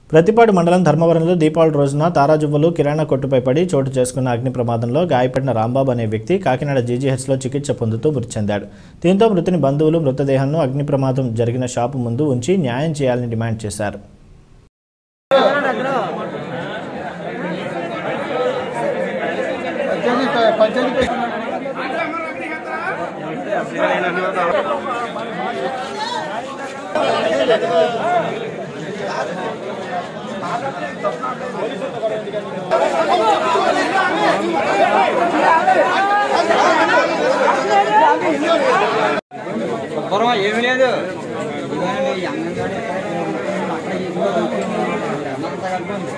ప్రతిపాడు మండలం ధర్మవరంలో దీపావళి రోజున తారాజువ్వలు కిరాణా కొట్టుపై పడి చోటు చేసుకున్న అగ్ని ప్రమాదంలో గాయపడిన రాంబాబు అనే వ్యక్తి కాకినాడ జీజీహెచ్లో చికిత్స పొందుతూ మృతి చెందాడు దీంతో మృతుని బంధువులు మృతదేహాన్ని అగ్ని ప్రమాదం జరిగిన షాపు ముందు ఉంచి న్యాయం చేయాలని డిమాండ్ చేశారు శుభ్రం ఏమీ లేదు ఇదిగోనండి, ఈ అంగన్వాడీ అక్కడ ఇదిగో అంతా కలిపి ఉంది.